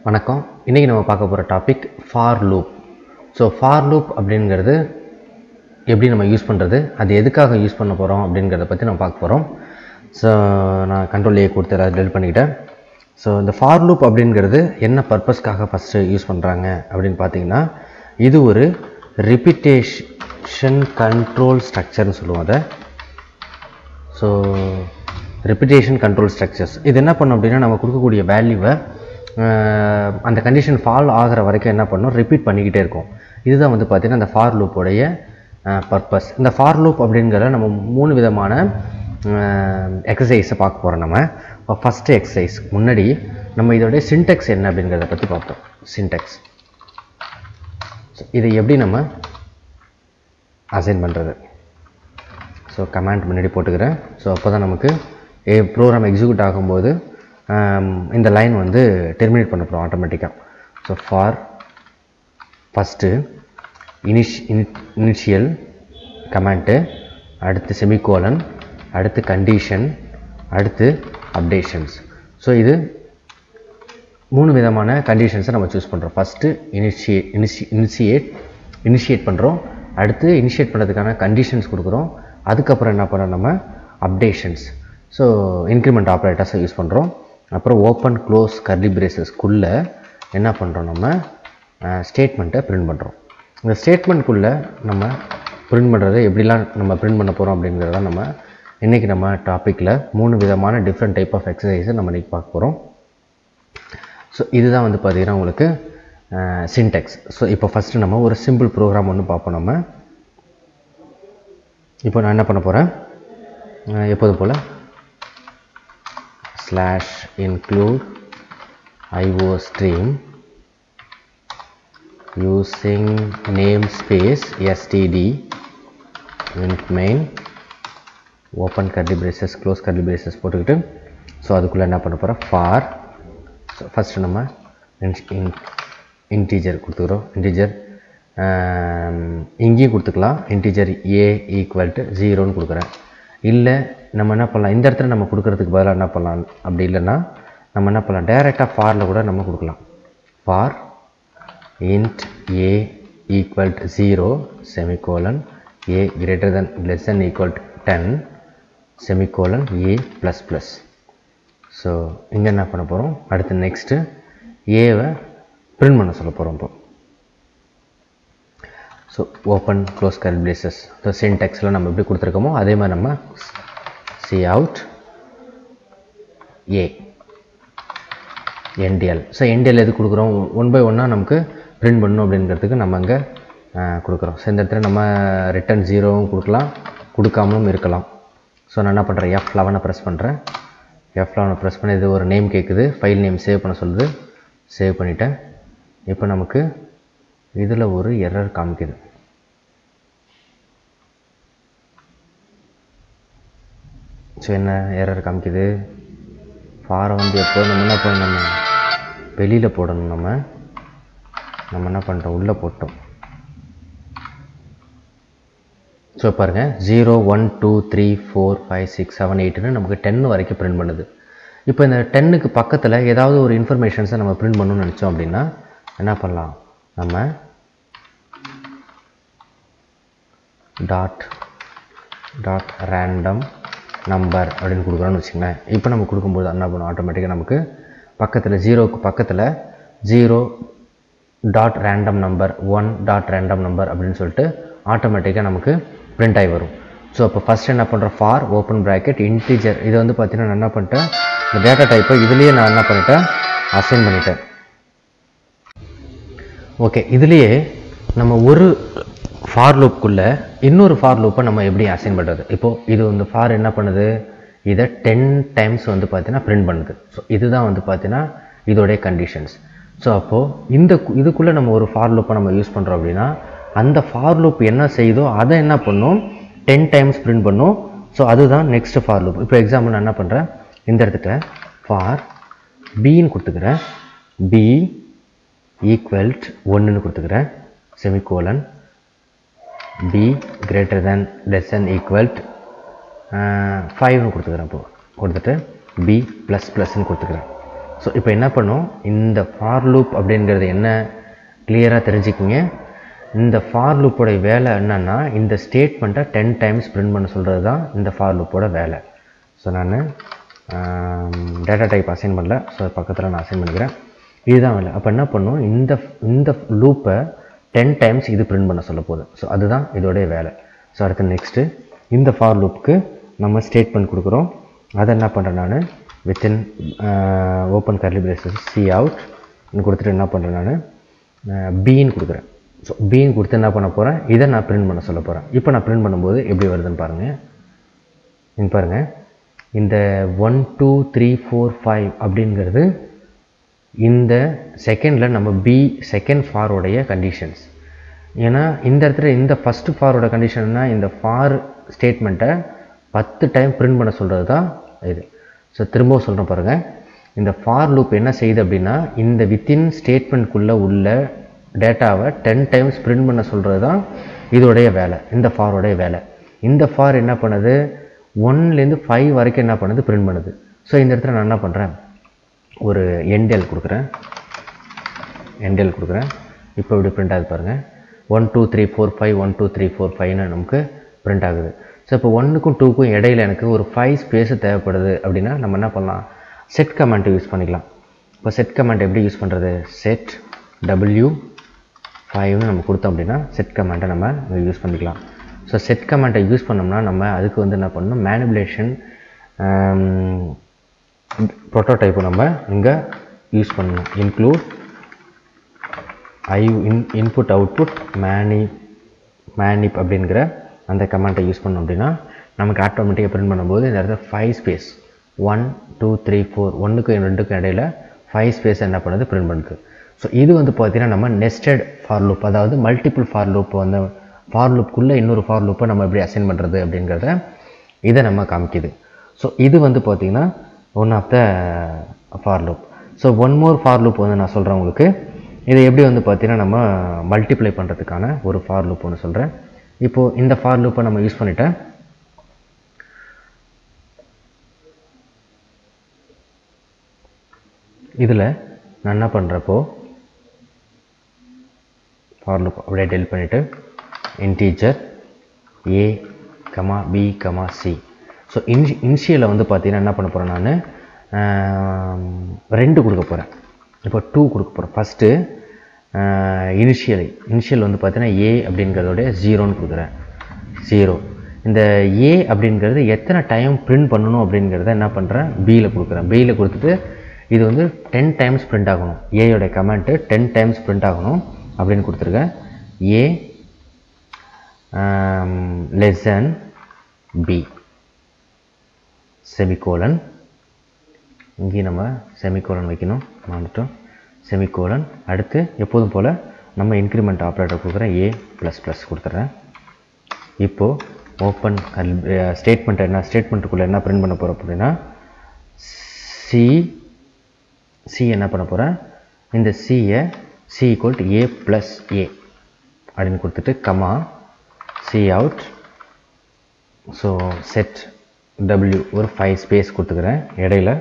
வணக்கம் இன்றைக்கி நம்ம பார்க்க போகிற topic for loop so for loop அப்படிங்கிறது எப்படி நம்ம யூஸ் பண்ணுறது அது எதுக்காக யூஸ் பண்ண போகிறோம் அப்படிங்கிறத பற்றி நம்ம பார்க்க போகிறோம் ஸோ நான் கண்ட்ரோல் ஏ கொடுத்து எல்லாம் டெல் பண்ணிக்கிட்டேன் ஸோ இந்த ஃபார் லூப் அப்படிங்கிறது என்ன பர்பஸ்க்காக ஃபஸ்ட்டு யூஸ் பண்ணுறாங்க அப்படின்னு பார்த்தீங்கன்னா இது ஒரு ரிப்பிட்டேஷன் கண்ட்ரோல் ஸ்ட்ரக்சர்னு சொல்லுவோம் அதை ஸோ ரெப்பிட்டேஷன் கண்ட்ரோல் ஸ்ட்ரக்சர்ஸ் இது என்ன பண்ணும் அப்படின்னா நம்ம கொடுக்கக்கூடிய வேல்யூவை அந்த கண்டிஷன் ஃபால் ஆகிற வரைக்கும் என்ன பண்ணும் ரிப்பீட் பண்ணிக்கிட்டே இருக்கும் இதுதான் வந்து பார்த்திங்கன்னா இந்த ஃபார் லூப்போடைய பர்பஸ் இந்த ஃபார் லூப் அப்படிங்கிற நம்ம மூணு விதமான எக்ஸசைஸை பார்க்க போகிறோம் நம்ம இப்போ ஃபஸ்ட்டு எக்ஸசைஸ் முன்னாடி நம்ம இதோடைய சின்டெக்ஸ் என்ன அப்படிங்கிறத பற்றி பார்ப்போம் சின்டெக்ஸ் இதை எப்படி நம்ம அசைன் பண்ணுறது ஸோ கமாண்ட் முன்னாடி போட்டுக்கிறேன் ஸோ அப்போ தான் நமக்கு ஏ ப்ரோக்ராம் எக்ஸிக்யூட் ஆகும்போது இந்த லைன் வந்து டெர்மினேட் பண்ண போகிறோம் ஆட்டோமேட்டிக்காக ஸோ ஃபார் ஃபஸ்ட்டு இனிஷ் இனிஷியல் கமெண்ட்டு அடுத்து செமிகோலன் அடுத்து கண்டிஷன் அடுத்து அப்டேஷன்ஸ் ஸோ இது மூணு விதமான கண்டிஷன்ஸை நம்ம சூஸ் பண்ணுறோம் ஃபஸ்ட்டு இனிஷியே இனிஷி இனிஷியேட் இனிஷியேட் பண்ணுறோம் அடுத்து இனிஷியேட் பண்ணுறதுக்கான கண்டிஷன்ஸ் கொடுக்குறோம் அதுக்கப்புறம் என்ன பண்ணுறோம் நம்ம அப்டேஷன்ஸ் ஸோ இன்க்ரிமெண்ட் ஆப்ரேட்டர்ஸை யூஸ் பண்ணுறோம் அப்புறம் ஓப்பன் க்ளோஸ் கர்லி பிரேசஸ்க்குள்ளே என்ன பண்ணுறோம் நம்ம ஸ்டேட்மெண்ட்டை பிரிண்ட் பண்ணுறோம் இந்த ஸ்டேட்மெண்ட்குள்ளே நம்ம பிரிண்ட் பண்ணுறதை எப்படிலாம் நம்ம பிரிண்ட் பண்ண போகிறோம் அப்படிங்கிறத நம்ம இன்றைக்கி நம்ம டாப்பிக்கில் மூணு விதமான டிஃப்ரெண்ட் டைப் ஆஃப் எக்ஸசைஸை நம்ம இன்றைக்கி பார்க்க போகிறோம் ஸோ இதுதான் வந்து பார்த்திங்கன்னா உங்களுக்கு சின்டெக்ஸ் ஸோ இப்போ ஃபஸ்ட்டு நம்ம ஒரு சிம்பிள் ப்ரோக்ராம் ஒன்று பார்ப்போம் நம்ம இப்போ நான் என்ன பண்ண போகிறேன் எப்போதும் போல் slash include iostream using namespace std int main open curly braces close curly braces போட்டுக்கிட்டு ஸோ அதுக்குள்ளே என்ன பண்ண போகிறோம் ஃபார் ஸோ ஃபஸ்ட்டு நம்ம இன்டீஜர் கொடுத்துக்கிறோம் இன்டீஜர் இங்கேயும் கொடுத்துக்கலாம் இன்டீஜர் ஏ ஈக்குவல் டு ஜீரோன்னு கொடுக்குறேன் இல்லை நம்ம என்ன பண்ணலாம் இந்த இடத்துல நம்ம கொடுக்குறதுக்கு பதிலாக என்ன பண்ணலாம் அப்படி இல்லைன்னா நம்ம என்ன பண்ணலாம் டைரெக்டாக ஃபாரில் கூட நம்ம கொடுக்கலாம் for int a equal to 0 semicolon a greater than less than equal to 10 semicolon a plus plus so இங்கே என்ன பண்ண போகிறோம் அடுத்து நெக்ஸ்ட்டு ஏவை பிரிண்ட் பண்ண சொல்ல போகிறோம் இப்போ so open close curly braces so சின்டெக்ஸில் நம்ம எப்படி கொடுத்துருக்கோமோ அதே மாதிரி நம்ம cout a endl so endl எது கொடுக்குறோம் ஒன் பை ஒன்னாக நமக்கு பிரிண்ட் பண்ணணும் அப்படிங்கிறதுக்கு நம்ம அங்கே கொடுக்குறோம் ஸோ இந்த இடத்துல நம்ம ரிட்டன் ஜீரோவும் கொடுக்கலாம் கொடுக்காமலும் இருக்கலாம் ஸோ நான் என்ன பண்ணுறேன் எஃப் லெவனை ப்ரெஸ் பண்ணுறேன் எஃப் லெவனை ப்ரெஸ் பண்ணி இது ஒரு நேம் கேட்குது ஃபைல் நேம் சேவ் பண்ண சொல்லுது சேவ் பண்ணிட்டேன் இப்போ நமக்கு இதில் ஒரு எரர் காமிக்குது ஸோ என்ன எரர் காமிக்குது ஃபாரை வந்து எப்போ நம்ம என்ன பண்ணணும் நம்ம வெளியில் போடணும் நம்ம நம்ம என்ன பண்ணுறோம் உள்ளே போட்டோம் ஸோ பாருங்கள் zero one two three four five six seven எயிட்டுன்னு நமக்கு டென் வரைக்கும் பிரிண்ட் பண்ணுது இப்போ இந்த டென்னுக்கு பக்கத்தில் ஏதாவது ஒரு இன்ஃபர்மேஷன்ஸை நம்ம பிரிண்ட் பண்ணணும்னு நினச்சோம் அப்படின்னா என்ன பண்ணலாம் நம்ம டாட் டாட் ரேண்டம் நம்பர் அப்படின்னு கொடுக்குறோன்னு வச்சுங்களேன் இப்போ நம்ம கொடுக்கும்போது என்ன பண்ணும் ஆட்டோமேட்டிக்காக நமக்கு பக்கத்தில் ஜீரோவுக்கு பக்கத்தில் zero dot random number one dot random number அப்படின்னு சொல்லிட்டு ஆட்டோமேட்டிக்காக நமக்கு பிரிண்ட் ஆகி வரும் ஸோ இப்போ ஃபஸ்ட் என்ன பண்ணுறேன் ஃபார் ஓப்பன் ப்ராக்கெட் இன்டீஜர் இது வந்து பார்த்தீங்கன்னா நான் என்ன பண்ணிட்டேன் இந்த டேட்டா டைப்பை இதுலேயே நான் என்ன பண்ணிட்டேன் அசைன் பண்ணிட்டேன் ஓகே இதுலேயே நம்ம ஒரு ஃபார் லூப்புக்குள்ளே இன்னொரு ஃபார் லூப்பை நம்ம எப்படி அசைன் பண்ணுறது இப்போது இது வந்து ஃபார் என்ன பண்ணுது இதை டென் டைம்ஸ் வந்து பார்த்தீங்கன்னா பிரிண்ட் பண்ணுது ஸோ இதுதான் வந்து பார்த்தீங்கன்னா இதோடைய கண்டிஷன்ஸ் ஸோ அப்போது இந்த இதுக்குள்ளே நம்ம ஒரு ஃபார் லூப்பை நம்ம யூஸ் பண்ணுறோம் அப்படின்னா அந்த ஃபார் லூப் என்ன செய்யுதோ அதை என்ன பண்ணும் டென் டைம்ஸ் பிரிண்ட் பண்ணும் ஸோ அதுதான் நெக்ஸ்ட் ஃபார் லூப் இப்போ எக்ஸாம்பிள் நான் என்ன பண்ணுறேன் இந்த இடத்துல ஃபார் பின்னு கொடுத்துக்கிறேன் பி ஈக்குவல்ட் ஒன்றுன்னு கொடுத்துக்கிறேன் semicolon B greater than less than equal to ஃபைவ்னு கொடுத்துக்கிறேன் இப்போது கொடுத்துட்டு பி ப்ளஸ் ப்ளஸ்ன்னு கொடுத்துக்கிறேன் ஸோ இப்போ என்ன பண்ணும் இந்த ஃபார் லூப் அப்படிங்கிறது என்ன கிளியராக தெரிஞ்சுக்கிங்க இந்த ஃபார் லூப்போடைய வேலை என்னன்னா இந்த ஸ்டேட்மெண்ட்டை டென் டைம்ஸ் பிரிண்ட் பண்ண சொல்கிறது தான் இந்த ஃபார் லூப்போட வேலை ஸோ நான் டேட்டா டைப் அசைன் பண்ணல ஸோ பக்கத்தில் நான் அசைன் பண்ணிக்கிறேன் இதுதான் வேலை அப்போ என்ன பண்ணும் இந்த இந்த லூப்பை டென் டைம்ஸ் இது பிரிண்ட் பண்ண சொல்ல போகுது ஸோ அதுதான் இதோடைய வேலை ஸோ அடுத்து நெக்ஸ்ட்டு இந்த ஃபார் லூப்புக்கு நம்ம ஸ்டேட்மெண்ட் கொடுக்குறோம் அதை என்ன பண்ணுறேன் நான் within open curly braces cout கொடுத்துட்டு என்ன பண்ணுறேன் நான் பீன்னு கொடுக்குறேன் ஸோ பீன் கொடுத்து என்ன பண்ண போகிறேன் இதை நான் பிரிண்ட் பண்ண சொல்ல போகிறேன் இப்போ நான் பிரிண்ட் பண்ணும்போது எப்படி வருதுன்னு பாருங்கள் இங்க பாருங்கள் இந்த one two three four five அப்படிங்கிறது இந்த செகண்டில் நம்ம பி செகண்ட் ஃபாரோடைய கண்டிஷன்ஸ் ஏன்னா இந்த இடத்துல இந்த ஃபஸ்ட்டு ஃபாரோட கண்டிஷன்னா இந்த ஃபார் ஸ்டேட்மெண்ட்டை பத்து டைம் பிரிண்ட் பண்ண சொல்கிறது தான் இது ஸோ திரும்பவும் சொல்கிறேன் பாருங்கள் இந்த ஃபார் லூப் என்ன செய்யுது அப்படின்னா இந்த வித்தின் ஸ்டேட்மெண்ட்குள்ளே உள்ள டேட்டாவை டென் டைம்ஸ் பிரிண்ட் பண்ண சொல்கிறது தான் இதோடைய வேலை இந்த ஃபாரோடைய வேலை இந்த ஃபார் என்ன பண்ணுது ஒன்லேருந்து ஃபைவ் வரைக்கும் என்ன பண்ணுது பிரிண்ட் பண்ணுது ஸோ இந்த இடத்துல நான் என்ன பண்ணுறேன் ஒரு என்டெல் கொடுக்குறேன் என்டெல் கொடுக்குறேன் இப்போ இப்படி பிரிண்ட் ஆகுது பாருங்கள் one two three four five one two three four ஃபைவ்னு நமக்கு பிரிண்ட் ஆகுது ஸோ இப்போ ஒன்றுக்கும் டூக்கும் இடையில எனக்கு ஒரு ஃபைவ் ஸ்பேஸு தேவைப்படுது அப்படின்னா நம்ம என்ன பண்ணலாம் செட் கமெண்ட்டை யூஸ் பண்ணிக்கலாம் இப்போ செட் கமெண்ட் எப்படி யூஸ் பண்ணுறது செட் டபிள்யூ ஃபைவ்னு நம்ம கொடுத்தோம் அப்படின்னா செட் கமெண்ட்டை நம்ம யூஸ் பண்ணிக்கலாம் ஸோ செட் கமெண்ட்டை யூஸ் பண்ணோம்னா நம்ம அதுக்கு வந்து என்ன பண்ணணும் மேனிபுலேஷன் ப்ரோட்டோடைப்பை நம்ம இங்கே யூஸ் பண்ணணும் இன்க்ளூட் ஐ இன் இன்புட் அவுட்புட் மேனி மேனிப் அப்படிங்கிற அந்த கமெண்ட்டை யூஸ் பண்ணோம் அப்படின்னா நமக்கு ஆட்டோமேட்டிக்காக பிரிண்ட் பண்ணும்போது இந்த இடத்துல five space one two three four ஒன்றுக்கும் ரெண்டுக்கும் இடையில ஃபைவ் ஸ்பேஸ் என்ன பண்ணுது பிரிண்ட் பண்ணுது ஸோ இது வந்து பார்த்தீங்கன்னா நம்ம நெஸ்டட் ஃபார் லூப் அதாவது மல்டிபிள் ஃபார் லூப் வந்து ஃபார் லூப்புக்குள்ளே இன்னொரு ஃபார் லூப்பை நம்ம எப்படி அசைன் பண்ணுறது அப்படிங்கிறத இதை நம்ம காமிக்குது ஸோ இது வந்து பார்த்திங்கன்னா one of the for loop so one more for loop வந்து நான் சொல்கிறேன் உங்களுக்கு இதை எப்படி வந்து பார்த்தீங்கன்னா நம்ம மல்டிப்ளை பண்ணுறதுக்கான ஒரு ஃபார் லூப் ஒன்று சொல்கிறேன் இப்போது இந்த ஃபார் லூப்பை நம்ம யூஸ் பண்ணிட்டேன் இதில் நான் என்ன பண்ணுறப்போ ஃபார் லூப் அப்படியே டெல் பண்ணிவிட்டு integer A comma B comma C so இன்ஷி இனிஷியலில் வந்து பார்த்தீங்கன்னா என்ன பண்ண போகிறேன் நான் ரெண்டு கொடுக்க போகிறேன் இப்போ டூ கொடுக்க போகிறேன் ஃபஸ்ட்டு இனிஷியல் இனிஷியல் வந்து பார்த்தீங்கன்னா ஏ அப்படிங்கிறதோடைய ஜீரோன்னு கொடுக்குறேன் ஜீரோ இந்த ஏ அப்படிங்கிறது எத்தனை டைம் பிரிண்ட் பண்ணணும் அப்படிங்கிறத என்ன பண்ணுறேன் பியில் கொடுக்குறேன் பியில் கொடுத்துட்டு இது வந்து டென் டைம்ஸ் பிரிண்ட் ஆகணும் ஏயோட கமெண்ட்டு டென் டைம்ஸ் பிரிண்ட் ஆகணும் அப்படின்னு கொடுத்துருக்கேன் A less than B semicolon இங்கேயும் நம்ம செமிகோலன் வைக்கணும் மறந்துட்டோம் செமிகோலன் அடுத்து எப்போதும் போல் நம்ம இன்க்ரிமெண்ட் ஆப்ரேட்டர் கொடுக்குறேன் ஏ ப்ளஸ் ப்ளஸ் கொடுத்துட்றேன் இப்போது ஓப்பன் ஸ்டேட்மெண்ட் என்ன ஸ்டேட்மெண்ட்டுக்குள்ளே என்ன பிரிண்ட் பண்ண போகிறோம் அப்படின்னா சி சி என்ன பண்ண போகிறேன் இந்த சியை C equal to A plus A அப்படின்னு கொடுத்துட்டு comma cout so set W ஒரு ஃபைவ் ஸ்பேஸ் கொடுத்துக்கிறேன் இடையில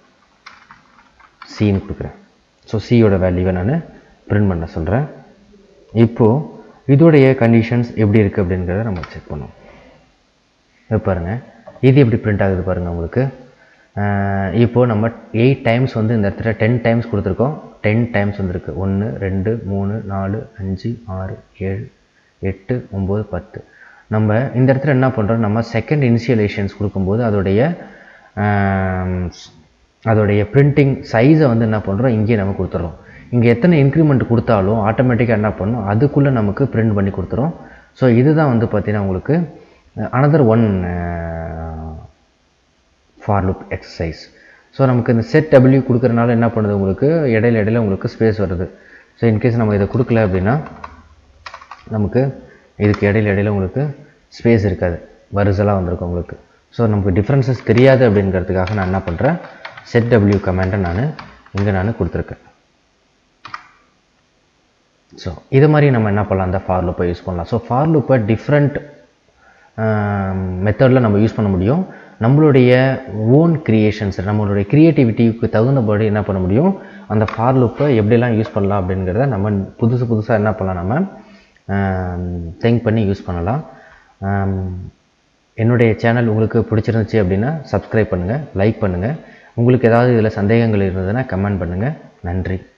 சின்னு கொடுக்குறேன் ஸோ சியோட வேல்யூவை நான் பிரிண்ட் பண்ண சொல்கிறேன் இப்போது இதோடைய கண்டிஷன்ஸ் எப்படி இருக்குது அப்படிங்கிறத நம்ம செக் பண்ணுவோம் இப்போ பாருங்கள் இது எப்படி பிரிண்ட் ஆகுது பாருங்கள் உங்களுக்கு இப்போது நம்ம எயிட் டைம்ஸ் வந்து இந்த இடத்துல டென் டைம்ஸ் கொடுத்துருக்கோம் டென் டைம்ஸ் வந்துருக்கு ஒன்று ரெண்டு மூணு நாலு அஞ்சு ஆறு ஏழு எட்டு ஒம்பது பத்து நம்ம இந்த இடத்துல என்ன பண்ணுறோம் நம்ம செகண்ட் இனிஷியலேஷன்ஸ் கொடுக்கும்போது அதோடைய அதோடைய பிரிண்டிங் சைஸை வந்து என்ன பண்ணுறோம் இங்கேயே நம்ம கொடுத்துட்றோம் இங்கே எத்தனை இன்க்ரிமெண்ட் கொடுத்தாலும் ஆட்டோமேட்டிக்காக என்ன பண்ணும் அதுக்குள்ளே நமக்கு பிரிண்ட் பண்ணி கொடுத்துரும் ஸோ இதுதான் வந்து பார்த்திங்கன்னா உங்களுக்கு another one for loop exercise so நமக்கு இந்த செட் டபிள்யூ கொடுக்குறனால என்ன பண்ணுது உங்களுக்கு இடையில இடையில உங்களுக்கு ஸ்பேஸ் வருது ஸோ இன்கேஸ் நம்ம இதை கொடுக்கல அப்படின்னா நமக்கு இதுக்கு இடையில இடையில உங்களுக்கு ஸ்பேஸ் இருக்காது வரிசலாக வந்திருக்கும் உங்களுக்கு ஸோ நமக்கு டிஃப்ரென்சஸ் தெரியாது அப்படிங்கிறதுக்காக நான் என்ன பண்ணுறேன் செட் டபிள்யூ கமெண்ட்டை நான் இங்கே நான் கொடுத்துருக்கேன் ஸோ இது மாதிரி நம்ம என்ன பண்ணலாம் அந்த ஃபார் லூப்பை யூஸ் பண்ணலாம் ஸோ ஃபார் லூப்பை டிஃப்ரெண்ட் மெத்தடில் நம்ம யூஸ் பண்ண முடியும் நம்மளுடைய ஓன் கிரியேஷன்ஸ் நம்மளுடைய க்ரியேட்டிவிட்டிக்கு தகுந்தபடி என்ன பண்ண முடியும் அந்த ஃபார் லுப்பை எப்படிலாம் யூஸ் பண்ணலாம் அப்படிங்கிறத நம்ம புதுசு புதுசாக என்ன பண்ணலாம் நம்ம திங்க் பண்ணி யூஸ் பண்ணலாம் ஆம், என்னுடைய சேனல் உங்களுக்கு பிடிச்சிருந்துச்சி அப்படின்னா சப்ஸ்கிரைப் பண்ணுங்கள் லைக் பண்ணுங்கள் உங்களுக்கு ஏதாவது இதில் சந்தேகங்கள் இருந்ததுன்னா கமெண்ட் பண்ணுங்கள் நன்றி